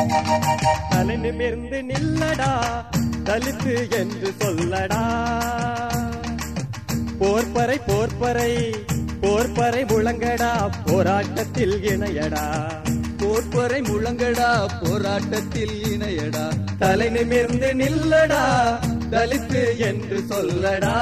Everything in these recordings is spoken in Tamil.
தலை நிமிர்ந்து நில்லடா தலித்து என்று சொல்லடா போர்ப்பறை போர்ப்பறை போர்ப்பறை முழங்கடா போராட்டத்தில் இணையடா போர்ப்பறை முழங்கடா போராட்டத்தில் இணையடா தலை நிமிர்ந்து நில்லடா தலித்து என்று சொல்லடா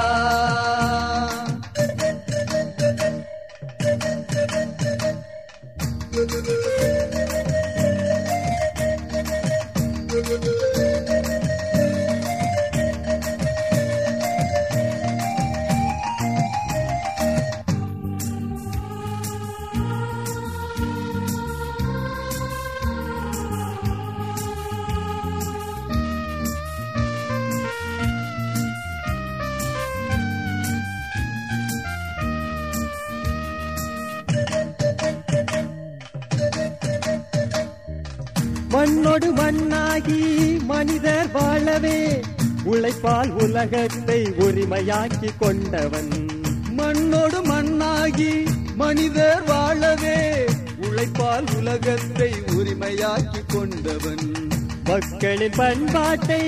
மண்ணோடு மண்ணாகி மனிதர் வாழவே உழைப்பால் உலகத்தை உரிமையாக்கி கொண்டவன் மண்ணோடு மண்ணாகி மனிதர் வாழவே உழைப்பால் உலகத்தை உரிமையாக்கி கொண்டவன் மக்களின் பண்பாட்டை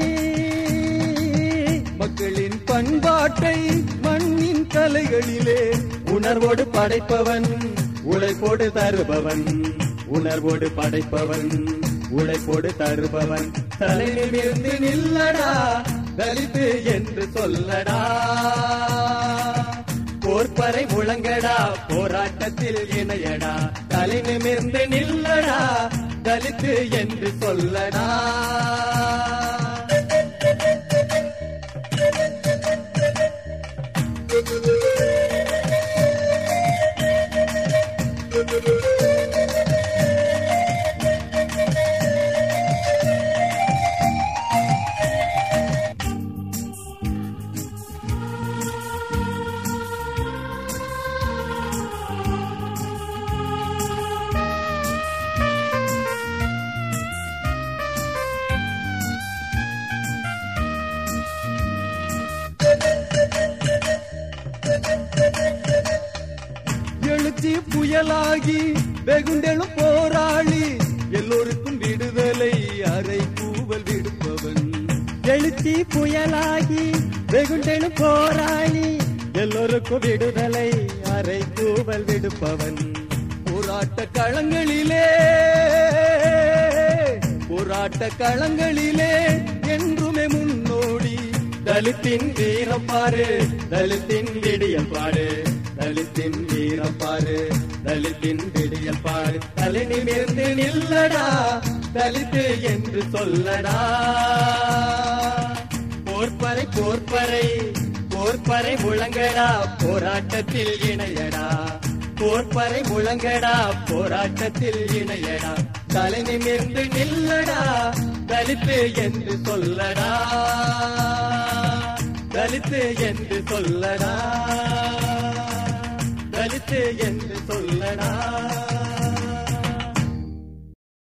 மக்களின் பண்பாட்டை மண்ணின் கலைகளிலே உணர்வோடு படைப்பவன் உழைப்போடு தருபவன் உணர்வோடு படைப்பவன் உழைப்போடு தருபவன் தலை நிமிர்ந்து நில்லடா தலித்து என்று சொல்லடா போர்ப்பறை முழங்கடா போராட்டத்தில் இணையடா தலை நிமிர்ந்து நில்லடா தலித்து என்று சொல்லடா எழுச்சி புயலாகி வெகுண்டெழும் போராளி எல்லோருக்கும் விடுதலை அறை கூவல் விடுப்பவன் எழுச்சி புயலாகி வெகுண்டெழும் போராளி எல்லோருக்கும் விடுதலை அரை தூவல் விடுப்பவன் போராட்ட களங்களிலே போராட்ட களங்களிலே என்றுமே முன்னோடி தலித்தின் வீரம் பாரு தலித்தின் விடியல் பாரு தலித்தின் வீரம் பாரு தலித்தின் விடியல் பாரு தலை நிமிர்ந்து நில்லடா தலித்து என்று சொல்லடா போர்ப்பறை போர்ப்பறை போர்ப்பறை முழங்கடா போராட்டத்தில் இணையடா போர்ப்பறை முழங்கடா போராட்டத்தில் இணையடா தலை நிமிர்ந்து நில்லடா தலித்து என்று சொல்லடா தலித்து என்று சொல்லடா தலித்து என்று சொல்லடா